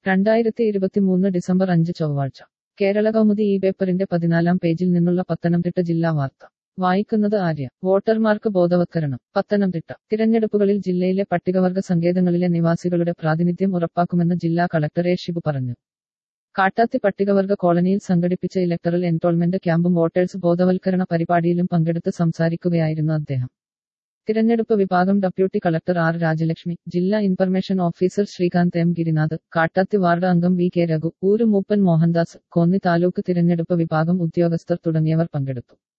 രണ്ടായിരത്തി ഇരുപത്തിമൂന്ന് ഡിസംബർ അഞ്ച് ചൊവ്വാഴ്ച കേരള കൗമുദി ഈ പേപ്പറിന്റെ പതിനാലാം പേജിൽ നിന്നുള്ള പത്തനംതിട്ട ജില്ലാ വാർത്ത വായിക്കുന്നത് ആര്യ വോട്ടർമാർക്ക് ബോധവത്കരണം പത്തനംതിട്ട തിരഞ്ഞെടുപ്പുകളിൽ ജില്ലയിലെ പട്ടികവർഗ സങ്കേതങ്ങളിലെ നിവാസികളുടെ പ്രാതിനിധ്യം ഉറപ്പാക്കുമെന്ന് ജില്ലാ കളക്ടർ എ ഷിബു പറഞ്ഞു കാട്ടാത്തി പട്ടികവർഗ കോളനിയിൽ സംഘടിപ്പിച്ച ഇലക്ടറൽ എൻറോൾമെന്റ് ക്യാമ്പും വോട്ടേഴ്സ് ബോധവൽക്കരണ പരിപാടിയിലും പങ്കെടുത്ത് സംസാരിക്കുകയായിരുന്നു അദ്ദേഹം തിരഞ്ഞെടുപ്പ് വിഭാഗം ഡെപ്യൂട്ടി കളക്ടർ ആർ രാജലക്ഷ്മി ജില്ലാ information officer Sreekanth M Girinath Kattathi ward അംഗം വി കെ രഘു ഊരു മൂപ്പൻ മോഹൻദാസ് കോന്നി താലൂക്ക് തിരഞ്ഞെടുപ്പ് വിഭാഗം ഉദ്യോഗസ്ഥർ തുടങ്ങിയവർ പങ്കെടുത്തു